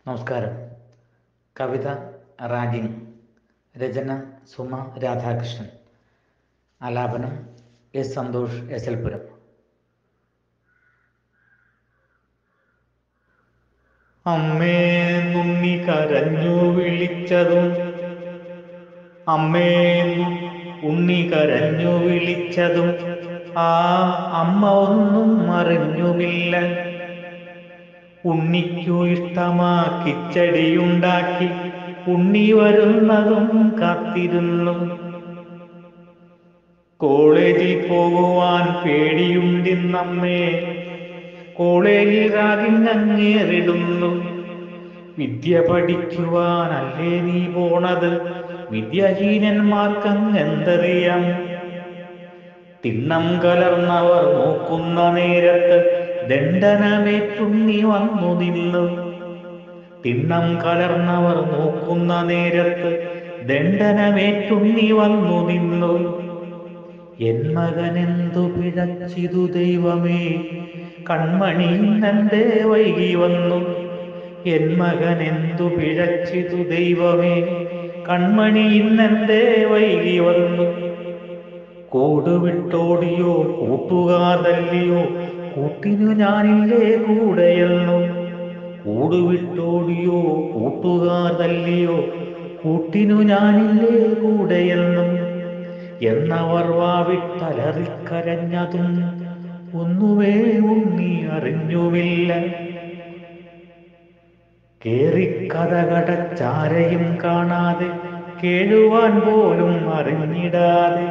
നമസ്കാരം കവിത റാഗിങ് രചന സുമ രാധാകൃഷ്ണൻ ആലാപനം S Santhosh S L Puram അമ്മേ നുണ്ണി കരഞ്ഞു വിളിച്ചതും അമ്മേ ഉണ്ണി കരഞ്ഞു വിളിച്ചതും ആ അമ്മ ഒന്നും അറിഞ്ഞുമില്ല ഉണ്ണിക്കു ഇഷ്ടമാ കിച്ചടിയുണ്ടാക്കി ഉണ്ണി വരുന്നതും കാത്തിരുന്നു കോളേജിൽ പോകുവാൻ പേടിയുണ്ടിന്നമ്മേ കോളേജിൽ റാഗിങ്ങേറിടുന്നു വിദ്യ പഠിക്കുവാനല്ലേ നീ പോണത് വിദ്യാഹീനന്മാർക്കങ്ങെന്തറിയാം തിണ്ണം കലർന്നവർ നോക്കുന്ന നേരത്ത് ദണ്ഡനമേറ്റുണ്ണി വന്നു നിന്നു തിണ്ണം കലർന്നവർ നോക്കുന്ന നേരത്ത് ദണ്ഡനമേറ്റുണ്ണി വന്നു നിന്നു എൻ മകനെന്തു പിഴച്ചിതു ദൈവമേ കൺമണി നന്റെ വൈകി വന്നു എൻ മകനെന്തു പിഴച്ചിതു ദൈവമേ കൺമണി ഇന്നെന്തേ വൈകി വന്നു കൂടുവിട്ടോടിയോ കൂട്ടുകാർ തല്ലിയോ കൂട്ടിനു ഞാനില്ലേ കൂടെയെന്നു കൂടുവിട്ടോടിയോ കൂട്ടുകാർ തല്ലിയോ കൂട്ടിനു ഞാനില്ലേ കൂടെയെന്നും എന്നവർ വാവിട്ടലറിക്കരഞ്ഞതും ഒന്നുമേ ഉണ്ണി അറിഞ്ഞുമില്ല കേറിക്കഥകടച്ചാരയും കാണാതെ കേഴുവാൻ പോലും അറിഞ്ഞിടാതെ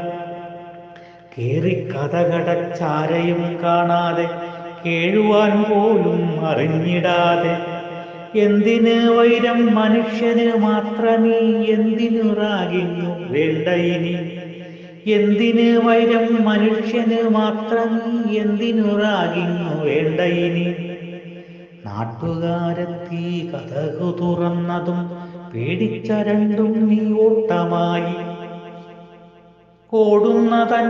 കേറിക്കഥകടച്ചാരയും കാണാതെ കേഴുവാൻ പോലും അറിഞ്ഞിടാതെ എന്തിന് വൈരം മനുഷ്യന് മാത്രമേ എന്തിനു റാകിന്നു വേണ്ട ഇനി എന്തിന് വൈരം മനുഷ്യന് മാത്രമേ എന്തിനു റാകിന്നു വേണ്ട ഇനി നാട്ടുകാരെത്തി കഥകു തുറന്നതും പേടിച്ച രണ്ടും നീ ഓട്ടമായി ഓടുന്ന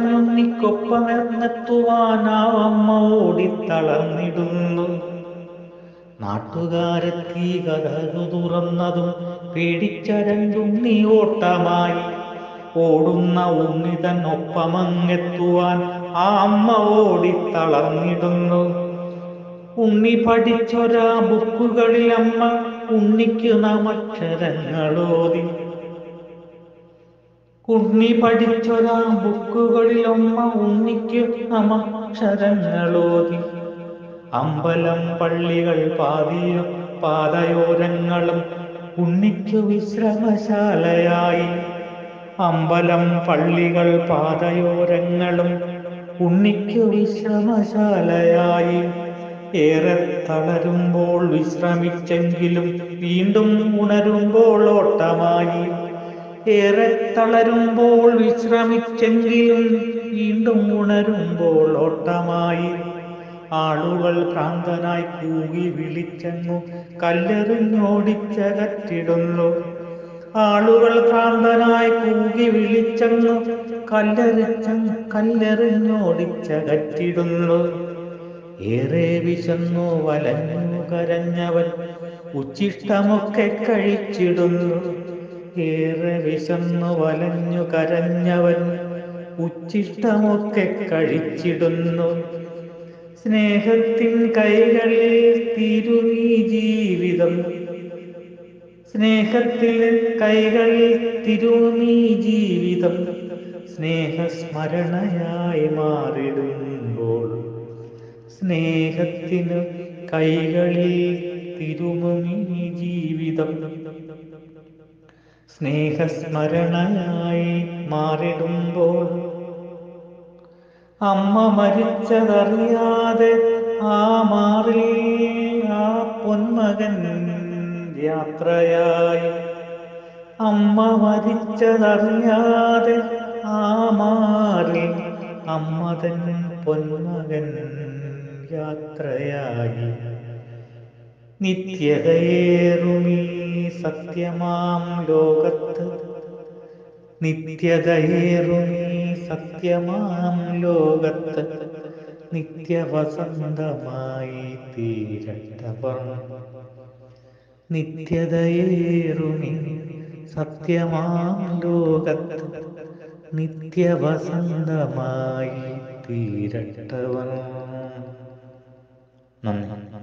തന്നുണ്ണിക്കൊപ്പമെന്നെത്തുവാനാവമ്മ ഓടിത്തളർന്നിടുന്നു നാട്ടുകാരെത്തി കഥകു തുറന്നതും പേടിച്ച രണ്ടും നീ ഓട്ടമായി ഓടുന്ന ഉണ്ണിതൻ ഒപ്പമങ്ങെത്തുവാൻ ആ അമ്മ ഓടിത്തളർന്നിടുന്നു ഉണ്ണി പഠിച്ചൊരാ ബുക്കുകളിൽ അമ്മ ഉണ്ണിക്ക് നാമക്ഷരങ്ങളോതി ഉണ്ണി പഠിച്ചൊരാ ബുക്കുകളിൽ അമ്മ ഉണ്ണിക്ക് നാമക്ഷരങ്ങളോതി അമ്പലം പള്ളികൾ പാതിയോ പാതയോരങ്ങളും ഉണ്ണിക്ക് വിശ്രമശാലയായി അമ്പലം പള്ളികൾ പാതയോരങ്ങളും ഉണ്ണിക്ക് വിശ്രമശാലയായി ഏറെ തളരുമ്പോൾ വിശ്രമിച്ചെങ്കിലും വീണ്ടും ഉണരുമ്പോൾ ഓട്ടമായി ഏറെ തളരുമ്പോൾ വിശ്രമിച്ചെങ്കിലും വീണ്ടും ഉണരുമ്പോൾ ഓട്ടമായി ആളുകൾ ഭ്രാന്തനായി കൂകി വിളിച്ചങ്ങു കല്ലെറിഞ്ഞോടിച്ചകറ്റിടുന്നു ആളുകൾ ഭ്രാന്തനായി കൂകി വിളിച്ചങ്ങു കല്ലെറിച്ചങ്ങ് കല്ലെറിഞ്ഞോടിച്ചകറ്റിടുന്നു ഏറെ വിശന്നു വലഞ്ഞു കരഞ്ഞവൻ ഉച്ചിഷ്ടമൊക്കെ കഴിച്ചിടുന്നു ഏറെ വിശന്നു വലഞ്ഞു കരഞ്ഞവൻ ഉച്ചിഷ്ടമൊക്കെ കഴിച്ചിടുന്നു സ്നേഹത്തിൻ കൈകളിൽ തിരുമീ ജീവിതം സ്നേഹത്തിൽ കൈകളിൽ തിരുമീ ജീവിതം സ്നേഹസ്മരണയായി മാറിടുമ്പോൾ സ്നേഹത്തിന് കൈകളിൽ തിരുമീ ജീവിതം സ്നേഹസ്മരണയായി മാറിടുമ്പോൾ അമ്മ മരിച്ചതറിയാതെ ആ മാറിൽ ആ പൊന്മകൻ യാത്രയായി അമ്മ മരിച്ചതറിയാതെ ആ മാറിൽ അമ്മ തൻ പൊന്മകൻ യാത്രയായി നിത്യതയേറുമീ സത്യമാം ലോകത്ത് നിത്യതയേറുമീ സത്യമാം ലോകത്ത് നിത്യവസന്തമായി തീരട്ടവർ നിത്യതയേറുമി സത്യമാം ലോകത്ത് നിത്യവസന്തമായി തീരട്ടവൻ നന്ദി